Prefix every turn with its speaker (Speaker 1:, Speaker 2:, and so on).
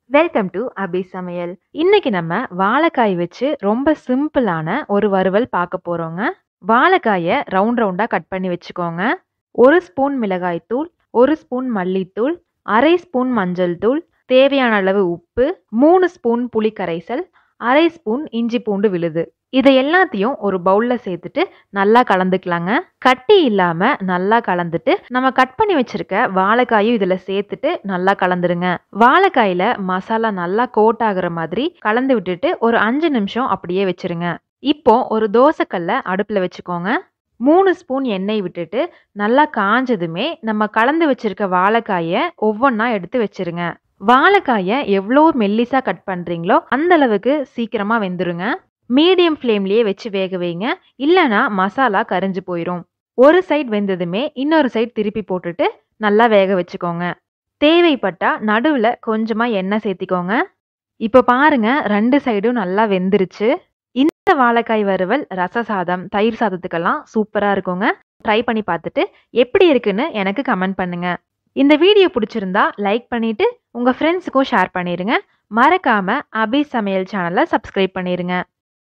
Speaker 1: welcome to அபி சமையல் இன்னைக்கு நம்ம வாழைக்காய் வச்சு ரொம்ப சிம்பிளான ஒரு வறுவல் பார்க்க போறோங்க வாழைக்காயை ரவுண்ட் ரவுண்டா கட் பண்ணி வச்சுக்கோங்க ஒரு ஸ்பூன் மிளகாய் தூள் ஒரு ஸ்பூன் மல்லித்தூள் அரை ஸ்பூன் மஞ்சள் தூள் தேவையான அளவு உப்பு மூணு ஸ்பூன் புளி கரைசல் அரை ஸ்பூன் இஞ்சி பூண்டு விழுது இதை எல்லாத்தையும் ஒரு பவுல்ல சேர்த்துட்டு நல்லா கலந்துக்கலாங்க கட்டி இல்லாம நல்லா கலந்துட்டு நம்ம கட் பண்ணி வச்சிருக்க வாழைக்காயும் இதுல சேர்த்துட்டு நல்லா கலந்துருங்க வாழைக்காயில மசாலா நல்லா கோட் ஆகுற மாதிரி கலந்து விட்டுட்டு ஒரு அஞ்சு நிமிஷம் அப்படியே வச்சிருங்க இப்போ ஒரு தோசைக்கல்ல அடுப்புல வச்சுக்கோங்க மூணு ஸ்பூன் எண்ணெய் விட்டுட்டு நல்லா காஞ்சதுமே நம்ம கலந்து வச்சிருக்க வாழைக்காயை ஒவ்வொன்றா எடுத்து வச்சிருங்க வாழைக்காயை எவ்வளோ மெல்லிசா கட் பண்றீங்களோ அந்த அளவுக்கு சீக்கிரமா வெந்துருங்க மீடியம் ஃப்ளேம்லயே வச்சு வேக வைங்க இல்லைன்னா மசாலா கரிஞ்சு போயிடும் ஒரு சைடு வெந்ததுமே இன்னொரு சைடு திருப்பி போட்டுட்டு நல்லா வேக வச்சுக்கோங்க தேவைப்பட்டா நடுவில் கொஞ்சமாக எண்ணெய் சேர்த்திக்கோங்க இப்போ பாருங்க ரெண்டு சைடும் நல்லா வெந்துருச்சு இந்த வாழைக்காய் வறுவல் ரச சாதம் தயிர் சாதத்துக்கெல்லாம் சூப்பராக இருக்குங்க ட்ரை பண்ணி பார்த்துட்டு எப்படி இருக்குன்னு எனக்கு கமெண்ட் பண்ணுங்க இந்த வீடியோ பிடிச்சிருந்தா லைக் பண்ணிட்டு உங்கள் ஃப்ரெண்ட்ஸுக்கும் ஷேர் பண்ணிடுங்க மறக்காம அபி சமையல் சேனலை சப்ஸ்கிரைப் பண்ணிடுங்க